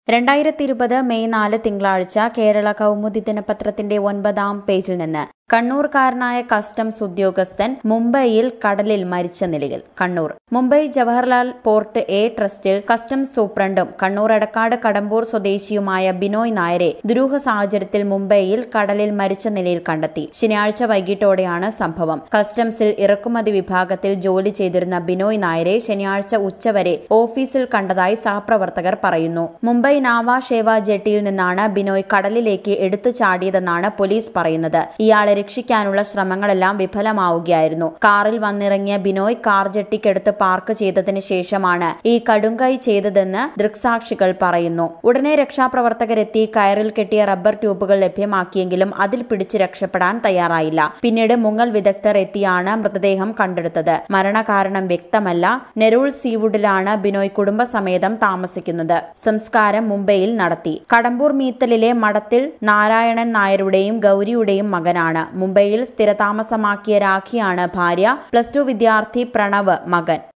രണ്ടായിരത്തി ഇരുപത് മെയ് നാല് തിങ്കളാഴ്ച കേരള കൗമുദി ദിനപത്രത്തിന്റെ ഒൻപതാം പേജിൽ നിന്ന് കണ്ണൂർക്കാരനായ കസ്റ്റംസ് ഉദ്യോഗസ്ഥൻ മുംബൈയിൽ കടലിൽ മരിച്ച നിലയിൽ കണ്ണൂർ മുംബൈ ജവഹർലാൽ പോർട്ട് എ ട്രസ്റ്റിൽ കസ്റ്റംസ് സൂപ്രണ്ടും കണ്ണൂർ എടക്കാട് കടമ്പൂർ സ്വദേശിയുമായ ബിനോയ് നായരെ ദുരൂഹ സാഹചര്യത്തിൽ മുംബൈയിൽ കടലിൽ മരിച്ച നിലയിൽ കണ്ടെത്തി ശനിയാഴ്ച വൈകിട്ടോടെയാണ് സംഭവം കസ്റ്റംസിൽ ഇറക്കുമതി വിഭാഗത്തിൽ ജോലി ചെയ്തിരുന്ന ബിനോയ് നായരെ ശനിയാഴ്ച ഉച്ചവരെ ഓഫീസിൽ കണ്ടതായി സഹപ്രവർത്തകർ പറയുന്നു മുംബൈ നാവാ ഷേവ ജെട്ടിയിൽ നിന്നാണ് ബിനോയ് കടലിലേക്ക് എടുത്തു ചാടിയതെന്നാണ് പോലീസ് പറയുന്നത് ഇയാളെ രക്ഷിക്കാനുള്ള ശ്രമങ്ങളെല്ലാം വിഫലമാവുകയായിരുന്നു കാറിൽ വന്നിറങ്ങിയ ബിനോയ് കാർ ജെട്ടിക്കടുത്ത് പാർക്ക് ചെയ്തതിന് ശേഷമാണ് ഈ കടുങ്കൈ ചെയ്തതെന്ന് ദൃക്സാക്ഷികൾ പറയുന്നു ഉടനെ രക്ഷാപ്രവർത്തകരെത്തി കയറിൽ കെട്ടിയ റബ്ബർ ട്യൂബുകൾ ലഭ്യമാക്കിയെങ്കിലും അതിൽ പിടിച്ച് രക്ഷപ്പെടാൻ തയ്യാറായില്ല പിന്നീട് മുങ്ങൽ വിദഗ്ധർ എത്തിയാണ് മൃതദേഹം കണ്ടെടുത്തത് മരണകാരണം വ്യക്തമല്ല നെരൂൾ സീവുഡിലാണ് ബിനോയ് കുടുംബസമേതം താമസിക്കുന്നത് സംസ്കാരം മുംബൈയിൽ നടത്തി കടമ്പൂർ മീത്തലിലെ മഠത്തിൽ നാരായണൻ നായരുടെയും ഗൌരിയുടെയും മകനാണ് മുംബൈയിൽ സ്ഥിരതാമസമാക്കിയ രാഖിയാണ് ഭാര്യ പ്ലസ് ടു വിദ്യാർത്ഥി പ്രണവ് മകൻ